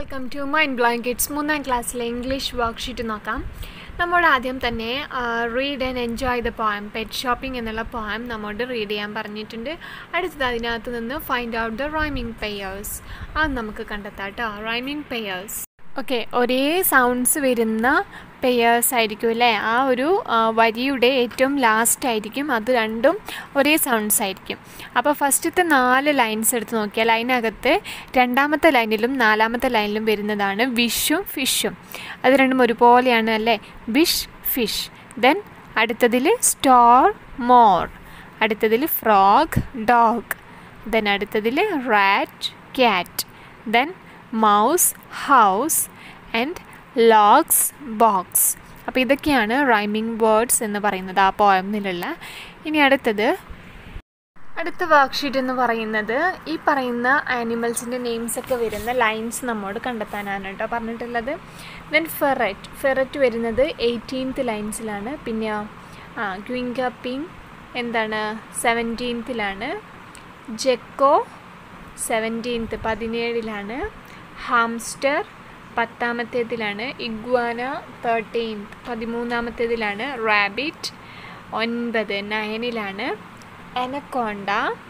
welcome to mind blowing kids മൂന്നാം ക്ലാസ്സിലെ English worksheet നോക്കാം നമ്മൾ ആദ്യം തന്നെ read and enjoy the poem pet shopping എന്നുള്ള പോയം നമ്മോട് റീഡ് ചെയ്യാൻ പറഞ്ഞിട്ടുണ്ട് അടുത്തത് അതിനകത്ത് നിന്ന് find out the rhyming pairs അത് നമുക്ക് കണ്ടെത്താം കേട്ടോ റൈമിംഗ് പെയേഴ്സ് ഓക്കെ ഒരേ സൗണ്ട്സ് വരുന്ന പെയേഴ്സ് ആയിരിക്കും അല്ലേ ആ ഒരു ആ, വരിയുടെ ഏറ്റവും ലാസ്റ്റ് ആയിരിക്കും അത് രണ്ടും ഒരേ സൗണ്ട്സ് ആയിരിക്കും അപ്പോൾ ഫസ്റ്റത്തെ നാല് ലൈൻസ് എടുത്ത് നോക്കിയാൽ അതിനകത്ത് രണ്ടാമത്തെ ലൈനിലും നാലാമത്തെ ലൈനിലും വരുന്നതാണ് വിഷും ഫിഷും അത് രണ്ടും ഒരുപോലെയാണ് അല്ലേ വിഷ് ഫിഷ് ദെൻ അടുത്തതിൽ സ്റ്റോർ മോർ അടുത്തതിൽ ഫ്രോഗ് ഡോഗ് ദെൻ അടുത്തതിൽ rat cat then mouse house and logs box അപ്പോൾ ഇതൊക്കെയാണ് റൈമിംഗ് വേർഡ്സ് എന്ന് പറയുന്നത് ആ പോയമിലുള്ള ഇനി അടുത്തത് അടുത്ത വർക്ക്ഷീറ്റ് എന്ന് പറയുന്നത് ഈ പറയുന്ന ആനിമൽസിൻ്റെ നെയിംസ് ഒക്കെ വരുന്ന ലൈൻസ് നമ്മോട് കണ്ടെത്താനാണ് കേട്ടോ പറഞ്ഞിട്ടുള്ളത് ദെൻ ഫെററ്റ് ഫെററ്റ് വരുന്നത് എയ്റ്റീൻത്ത് ലൈൻസിലാണ് പിന്നെ ആ ക്വിങ്കപ്പിങ് എന്താണ് സെവൻറ്റീൻത്തിലാണ് ജെക്കോ സെവൻറ്റീൻത്ത് പതിനേഴിലാണ് ഹാംസ്റ്റർ പത്താമത്തേതിലാണ് ഇഗ്വാന തേർട്ടീൻത്ത് പതിമൂന്നാമത്തേതിലാണ് റാബിറ്റ് ഒൻപത് നയനിലാണ് എനക്കോണ്ട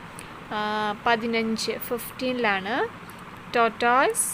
പതിനഞ്ച് ഫിഫ്റ്റീനിലാണ് ടോട്ടോയ്സ്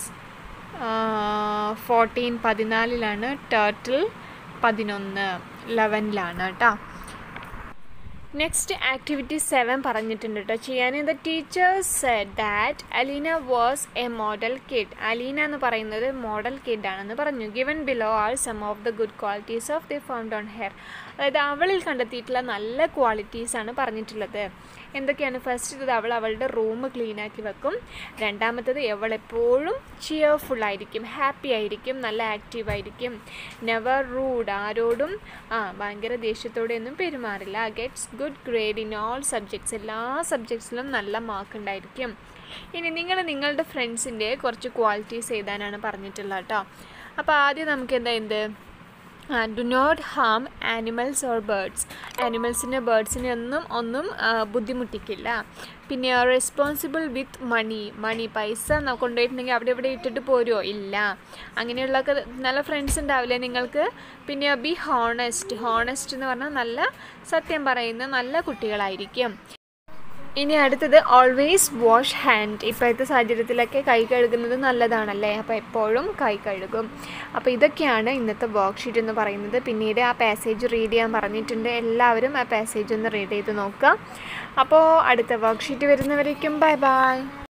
ഫോർട്ടീൻ പതിനാലിലാണ് ടേർട്ടിൽ പതിനൊന്ന് ലെവനിലാണ് കേട്ടോ നെക്സ്റ്റ് ആക്ടിവിറ്റി സെവൻ പറഞ്ഞിട്ടുണ്ട് കേട്ടോ ചെയ്യാൻ the teachers said that Alina was a model kid Alina എന്ന് പറയുന്നത് മോഡൽ കിഡ് ആണെന്ന് പറഞ്ഞു given below are some of the good qualities of the found on hair അതായത് അവളിൽ കണ്ടെത്തിയിട്ടുള്ള നല്ല ക്വാളിറ്റീസ് ആണ് പറഞ്ഞിട്ടുള്ളത് എന്തൊക്കെയാണ് ഫസ്റ്റ് ഇത് അവൾ അവളുടെ റൂം ക്ലീൻ ആക്കി വെക്കും രണ്ടാമത്തത് അവൾ എപ്പോഴും ചിയർഫുൾ ആയിരിക്കും ഹാപ്പി ആയിരിക്കും നല്ല ആക്റ്റീവ് ആയിരിക്കും നെവർ റൂഡ് ആരോടും ആ ഭയങ്കര ദേഷ്യത്തോടെയൊന്നും പെരുമാറില്ല gets good grade in all subjects എല്ലാ സബ്ജക്ട്സിലും നല്ല മാർക്ക് ഉണ്ടായിരിക്കും ഇനി നിങ്ങൾ നിങ്ങളുടെ ഫ്രണ്ട്സിൻ്റെ കുറച്ച് ക്വാളിറ്റീസ് എഴുതാനാണ് പറഞ്ഞിട്ടുള്ളത് കേട്ടോ അപ്പോൾ ആദ്യം നമുക്ക് എന്താ എന്ത് do not harm animals or birds ആനിമൽസിനെ ബേർഡ്സിനെ ഒന്നും ഒന്നും ആ, ബുദ്ധിമുട്ടിക്കില്ല പിന്നെ റെസ്പോൺസിബിൾ വിത്ത് മണി മണി പൈസ ന- കൊണ്ടുപോയിട്ടുണ്ടെങ്കിൽ അവിടെ ഇവിടെ ഇട്ടിട്ട് പോരുമോ ഇല്ല അങ്ങനെയുള്ളൊക്കെ നല്ല ഫ്രണ്ട്സ് ഉണ്ടാവില്ലേ നിങ്ങൾക്ക് പിന്നെ ബി ഹോണസ്റ്റ് ഹോണസ്റ്റ് എന്ന് പറഞ്ഞാൽ നല്ല സത്യം പറയുന്ന നല്ല കുട്ടികളായിരിക്കും ഇനി അടുത്തത് ഓൾവേസ് വാഷ് ഹാൻഡ് ഇപ്പോഴത്തെ സാഹചര്യത്തിലൊക്കെ കൈ കഴുകുന്നത് നല്ലതാണല്ലേ അപ്പോൾ എപ്പോഴും കൈ കഴുകും അപ്പോൾ ഇതൊക്കെയാണ് ഇന്നത്തെ വർക്ക്ഷീറ്റ് എന്ന് പറയുന്നത് പിന്നീട് ആ പാസേജ് റീഡ് ചെയ്യാൻ പറഞ്ഞിട്ടുണ്ട് എല്ലാവരും ആ പാസേജ് ഒന്ന് റീഡ് ചെയ്ത് നോക്കുക അപ്പോൾ അടുത്ത വർക്ക്ഷീറ്റ് വരുന്നവരേക്കും ബൈ ബൈ